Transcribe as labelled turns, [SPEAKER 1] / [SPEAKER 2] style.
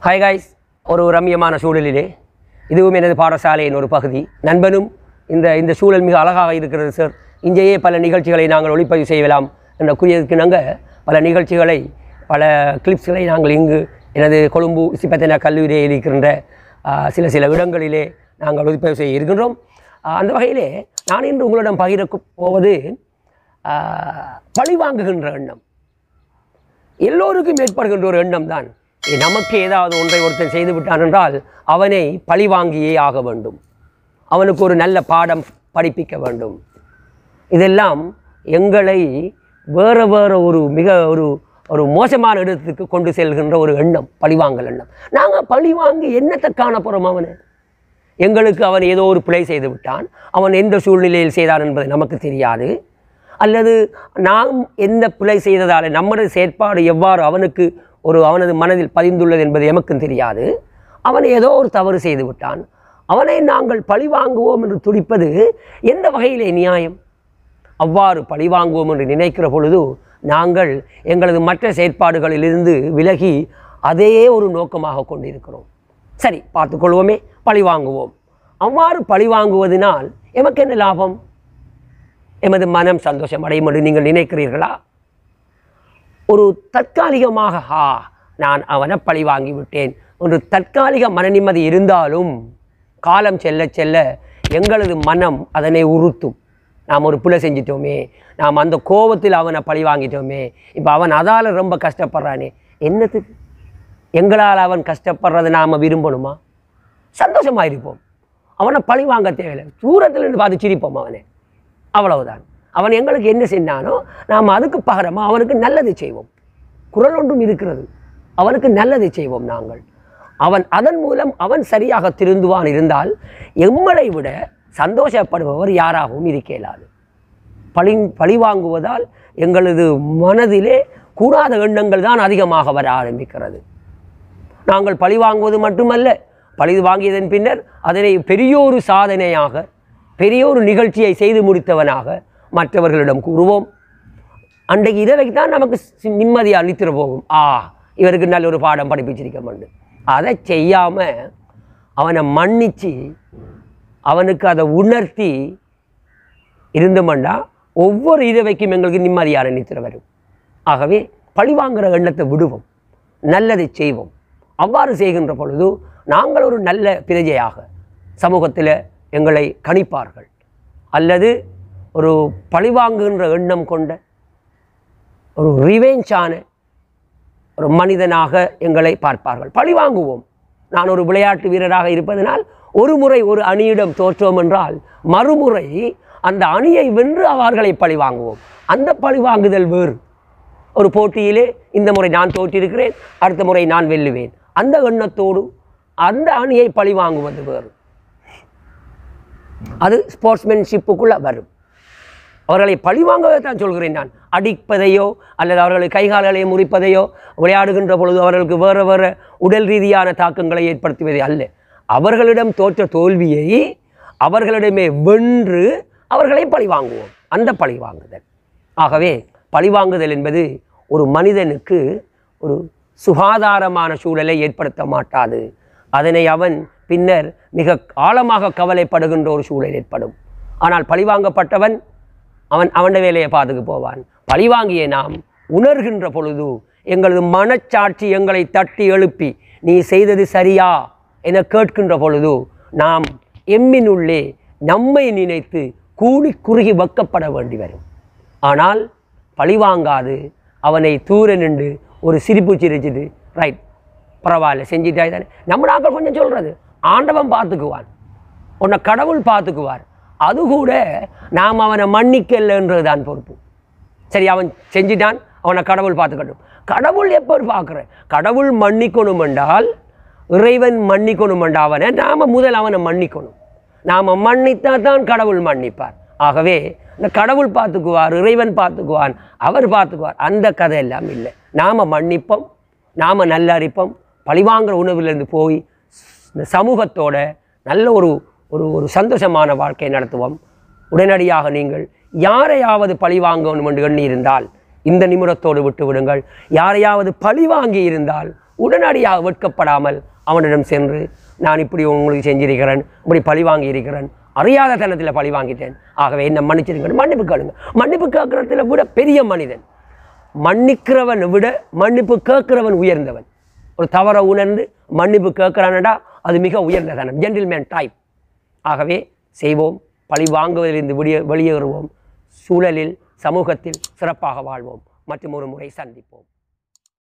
[SPEAKER 1] hi guys ஒரு ரம்மியமான சூழலிலே இதுவும் எனது பாடசாலையின் ஒரு பகுதி நண்பனும் இந்த இந்த சூழல் மிக அழகாக இருக்கிறது சார் இங்கேயே பல நிகழ்ச்சிகளை நாங்கள் ஒளிப்பதிவு செய்யலாம் என்ற கூறியதற்கு நாங்கள் பல நிகழ்ச்சிகளை பல கிளிப்ஸ்களை நாங்கள் இங்கு எனது கொழும்பு சிப்பத்தன கல்லூரியில் இருக்கின்ற ஆ, சில சில இடங்களிலே நாங்கள் ஒளிப்பதிவு செய்ய இருக்கின்றோம் ஆ, அந்த வகையிலே நான் இன்று உங்களிடம் பகிர போவது ஆ, பழிவாங்குகின்ற எண்ணம் எல்லோருக்கும் ஏற்படுகின்ற ஒரு எண்ணம் தான் நமக்கு ஏதாவது ஒன்றை ஒருத்தன் செய்து விட்டான் என்றால் அவனை பழி வாங்கியே ஆக வேண்டும் அவனுக்கு ஒரு நல்ல பாடம் படிப்பிக்க வேண்டும் இதெல்லாம் எங்களை வேறு வேறு ஒரு மிக ஒரு ஒரு மோசமான இடத்துக்கு கொண்டு செல்கின்ற ஒரு எண்ணம் பழிவாங்கல் எண்ணம் நாங்கள் பழி வாங்கி என்னத்தை காண போகிறோம் அவனை எங்களுக்கு அவன் ஏதோ ஒரு பிழை செய்து விட்டான் அவன் எந்த சூழ்நிலையில் செய்தான் என்பது நமக்கு தெரியாது அல்லது நாம் எந்த பிழை செய்ததால் நம்முடைய செயற்பாடு எவ்வாறு அவனுக்கு ஒரு அவனது மனதில் பதிந்துள்ளது என்பது எமக்கும் தெரியாது அவன் ஏதோ ஒரு தவறு செய்து விட்டான் அவனை நாங்கள் பழி வாங்குவோம் என்று துடிப்பது எந்த வகையிலே நியாயம் அவ்வாறு பழிவாங்குவோம் என்று நினைக்கிற பொழுது நாங்கள் எங்களது மற்ற செயற்பாடுகளிலிருந்து விலகி அதே ஒரு நோக்கமாக கொண்டிருக்கிறோம் சரி பார்த்துக்கொள்வோமே பழி வாங்குவோம் அவ்வாறு பழி வாங்குவதனால் எமக்கு என்ன லாபம் எமது மனம் சந்தோஷம் அடையும் என்று நீங்கள் நினைக்கிறீர்களா ஒரு தற்காலிகமாக ஹா நான் அவனை பழி வாங்கி விட்டேன் ஒரு தற்காலிக மன நிம்மதி இருந்தாலும் காலம் செல்ல செல்ல எங்களது மனம் அதனை உறுத்தும் நாம் ஒரு பிழை செஞ்சிட்டோமே நாம் அந்த கோபத்தில் அவனை பழி வாங்கிட்டோமே இப்போ அவன் அதால் ரொம்ப கஷ்டப்படுறானே என்னத்துக்கு எங்களால் அவன் கஷ்டப்படுறதை நாம் விரும்பணுமா சந்தோஷமாக இருப்போம் அவனை பழி வாங்க தேவையில்லை தூரத்தில் இருந்து பார்த்து சிரிப்போம் அவனை அவ்வளவுதான் அவன் எங்களுக்கு என்ன செஞ்சானோ நாம் அதுக்கு பகரமாக அவனுக்கு நல்லது செய்வோம் குரல் ஒன்றும் இருக்கிறது அவனுக்கு நல்லதை செய்வோம் நாங்கள் அவன் அதன் மூலம் அவன் சரியாக திருந்துவான் இருந்தால் எம்மளை விட சந்தோஷப்படுபவர் யாராகவும் இருக்க இயலாது பழி பழி வாங்குவதால் எங்களது மனதிலே கூடாத எண்ணங்கள் தான் அதிகமாக வர ஆரம்பிக்கிறது நாங்கள் பழி வாங்குவது மட்டுமல்ல பழி வாங்கியதன் பின்னர் அதனை பெரியோரு சாதனையாக பெரியோரு நிகழ்ச்சியை செய்து முடித்தவனாக மற்றவர்களிடம் கூறுவோம் அன்றைக்கு இதை தான் நமக்கு சி- நிம்மதியாக நித்திர போகும் ஆ இவருக்கு நல்ல ஒரு பாடம் படிப்பிச்சிருக்க மாட்டேன் அதை செய்யாமல் அவனை மன்னித்து அவனுக்கு அதை உணர்த்தி இருந்தோம்னா ஒவ்வொரு இரவைக்கும் எங்களுக்கு நிம்மதியான நித்திர வரும் ஆகவே பழிவாங்குற எண்ணத்தை விடுவோம் நல்லதை செய்வோம் அவ்வாறு செய்கின்ற பொழுது நாங்கள் ஒரு நல்ல பிரஜையாக சமூகத்தில் எங்களை கணிப்பார்கள் அல்லது ஒரு பழிவாங்குகின்ற எண்ணம் கொண்ட ஒரு ரிவெஞ்சான ஒரு மனிதனாக எங்களை பார்ப்பார்கள் பழி வாங்குவோம் நான் ஒரு விளையாட்டு வீரராக இருப்பதனால் ஒரு முறை ஒரு அணியிடம் தோற்றோம் என்றால் மறுமுறை அந்த அணியை வென்று அவர்களை பழி வாங்குவோம் அந்த பழி வாங்குதல் வேறு ஒரு போட்டியிலே இந்த முறை நான் தோற்றிருக்கிறேன் அடுத்த முறை நான் வெல்லுவேன் அந்த எண்ணத்தோடு அந்த அணியை பழி வாங்குவது வேறு அது ஸ்போர்ட்ஸ்மேன்ஷிப்புக்குள்ளே வரும் அவர்களை பழிவாங்கவே தான் சொல்கிறேன் நான் அடிப்பதையோ அல்லது அவர்களை கைகால்களை முறிப்பதையோ விளையாடுகின்ற பொழுது அவர்களுக்கு வேறு வேறு உடல் ரீதியான தாக்கங்களை ஏற்படுத்துவதே அல்ல அவர்களிடம் தோற்ற தோல்வியை அவர்களிடமே வென்று அவர்களை பழிவாங்குவோம் அந்த பழிவாங்குதல் ஆகவே பழிவாங்குதல் என்பது ஒரு மனிதனுக்கு ஒரு சுகாதாரமான சூழலை ஏற்படுத்த மாட்டாது அதனை அவன் பின்னர் மிக ஆழமாக கவலைப்படுகின்ற ஒரு சூழல் ஏற்படும் ஆனால் பழிவாங்கப்பட்டவன் அவன் அவன் வேலையை பார்த்துக்கு போவான் பழிவாங்கிய நாம் உணர்கின்ற பொழுது எங்களது மனச்சாட்சி எங்களை தட்டி எழுப்பி நீ செய்தது சரியா என கேட்கின்ற பொழுது நாம் எம்மினுள்ளே நம்மை நினைத்து கூடி குறுகி வைக்கப்பட வேண்டி வரும் ஆனால் பழிவாங்காது அவனை தூர நின்று ஒரு சிரிப்பு சிரிச்சுட்டு ரைட் பரவாயில்ல செஞ்சிட்டாய் தானே நம்ம நாட்கள் கொஞ்சம் சொல்கிறது ஆண்டவன் பார்த்துக்குவான் உன்னை கடவுள் பார்த்துக்குவார் அது கூட நாம் அவனை மன்னிக்கலைன்றது தான் பொறுப்பு சரி அவன் செஞ்சிட்டான் அவனை கடவுள் பார்த்துக்கட்டும் கடவுள் எப்போ பார்க்குறேன் கடவுள் மன்னிக்கணும் என்றால் இறைவன் மன்னிக்கணும் என்றால் அவனை நாம் முதல் அவனை மன்னிக்கணும் நாம் மன்னித்தா தான் கடவுள் மன்னிப்பார் ஆகவே இந்த கடவுள் பார்த்துக்குவார் இறைவன் பார்த்துக்குவான் அவர் பார்த்துக்குவார் அந்த கதை எல்லாம் இல்லை நாம் மன்னிப்போம் நாம் நல்லறிப்போம் பழிவாங்குற உணவிலிருந்து போய் இந்த சமூகத்தோட நல்ல ஒரு ஒரு ஒரு சந்தோஷமான வாழ்க்கையை நடத்துவோம் உடனடியாக நீங்கள் யாரையாவது பழி வாங்கணும் என்று எண்ணி இருந்தால் இந்த நிமிடத்தோடு விட்டு விடுங்கள் யாரையாவது பழி வாங்கி இருந்தால் உடனடியாக வெட்கப்படாமல் அவனிடம் சென்று நான் இப்படி உங்களுக்கு செஞ்சிருக்கிறேன் இப்படி பழி வாங்கி இருக்கிறேன் அறியாத தனத்தில் பழி வாங்கிட்டேன் ஆகவே என்ன மன்னிச்சிருங்க மன்னிப்பு கேளுங்க மன்னிப்பு கேட்கறதுல விட பெரிய மனிதன் மன்னிக்கிறவன் விட மன்னிப்பு கேட்கிறவன் உயர்ந்தவன் ஒரு தவறை உணர்ந்து மன்னிப்பு கேட்கிறானடா அது மிக உயர்ந்த தனம் ஜென்டில்மேன் டைப் ஆகவே செய்வோம் பழி வாங்குவதிலிருந்து வெளியே வெளியேறுவோம் சூழலில் சமூகத்தில் சிறப்பாக வாழ்வோம் மற்றும் ஒரு முறை சந்திப்போம்